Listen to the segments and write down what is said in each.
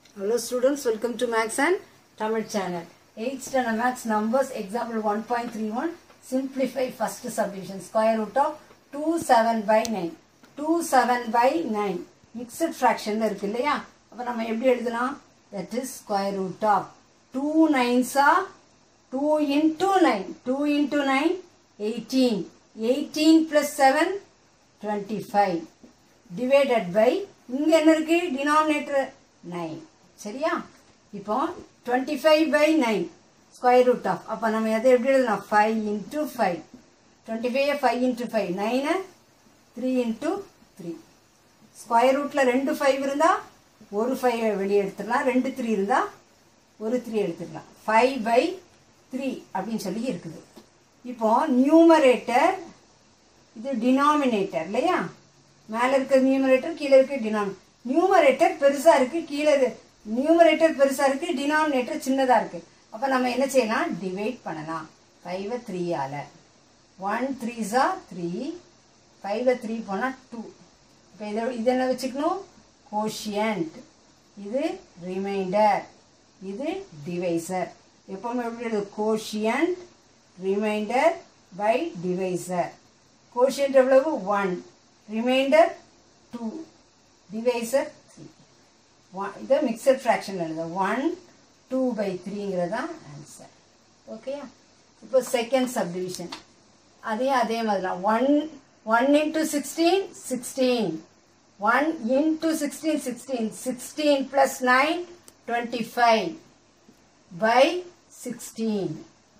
Hello students, welcome to Max and Tamil channel. 8th standard Max numbers example 1.31 simplify first subdivision square root of 2 7 by 9 2 7 by 9 mixed fraction இருக்கு இல்லையா அப்ப நம்ம எப்படி எழுதலாம் that is square root of 2 9s are 2 into 9 2 into 9 18 18 plus 7 25 divided by இங்க என்ன இருக்கு denominator 9 சரியா இப்போ 25 by 9 square root of அப்ப நம்ம எதை எப்படி எழுதலாம் 5 into 5 25 5 into 5 9 3 into 3 ஸ்கொயர் ரூட்ல ரெண்டு ஃபைவ் இருந்தா ஒரு ஃபைவ் வெளியே எடுத்துடலாம் ரெண்டு த்ரீ இருந்தா ஒரு த்ரீ எடுத்துக்கலாம் ஃபைவ் பை த்ரீ அப்படின்னு சொல்லி இருக்குது இப்போ நியூமரேட்டர் இது டினாமினேட்டர் இல்லையா மேலே இருக்க நியூமரேட்டர் கீழே இருக்க டினாமி நியூமரேட்டர் பெருசா இருக்கு கீழே நியூமரேட்டர் பெருசா இருக்கு டினாமினேட்டர் சின்னதா இருக்கு அப்ப நம்ம என்ன செய்யலாம் டிவைட் பண்ணலாம் ஃபைவ் த்ரீயால ஒன் த்ரீஸா த்ரீ ஃபைவ் த்ரீ போனா டூ இப்போ இதை இது என்ன வச்சுக்கணும் கோஷியன்ட் இது ரிமைண்டர் இது டிவைசர் எப்பவுமே எப்படி எழுது quotient remainder by divisor quotient எவ்வளவு one remainder two divisor three இதை மிக்சட் ஃப்ராக்ஷன் எழுத ஒன் டூ பை த்ரீங்கிறது தான் ஆன்சர் ஓகேயா இப்போ செகண்ட் சப்டிவிஷன் அதையும் அதே மாதிரி தான் one one into sixteen sixteen one into sixteen sixteen sixteen plus nine twenty five by sixteen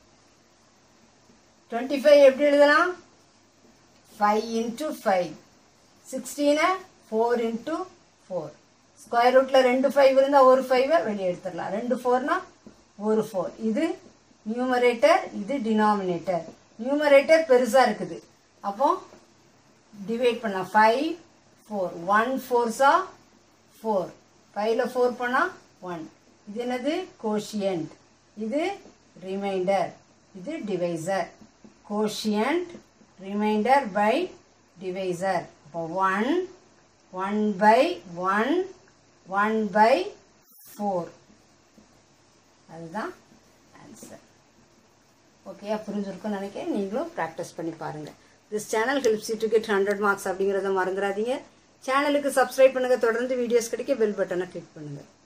twenty five எப்படி எழுதலாம் ஃபைவ் இன்டூ ஃபைவ் சிக்ஸ்டீனை ஃபோர் இன்டூ ஃபோர் ஸ்கொயர் ரூட்டில் ரெண்டு ஃபைவ் இருந்தால் ஒரு ஃபைவை வெளியே எடுத்துடலாம் ரெண்டு ஃபோர்னா ஒரு ஃபோர் இது நியூமரேட்டர் இது டினாமினேட்டர் நியூமரேட்டர் பெருசாக இருக்குது அப்போ டிவைட் பண்ண ஃபைவ் ஃபோர் ஒன் ஃபோர்ஸா ஃபோர் ஃபைவ்ல ஃபோர் பண்ணால் ஒன் இது என்னது கோஷியன்ட் இது ரிமைண்டர் இது divisor quotient remainder by divisor அப்போ one one by one one by four அதுதான் ஆன்சர் ஓகேயா புரிஞ்சிருக்கும்னு நினைக்கிறேன் நீங்களும் ப்ராக்டிஸ் பண்ணி பாருங்கள் this channel helps you to get hundred marks அப்படிங்கிறத மறந்துடாதீங்க சேனலுக்கு சப்ஸ்கிரைப் பண்ணுங்கள் தொடர்ந்து வீடியோஸ் கிடைக்க பெல் பட்டனை கிளிக் பண்ணுங்கள்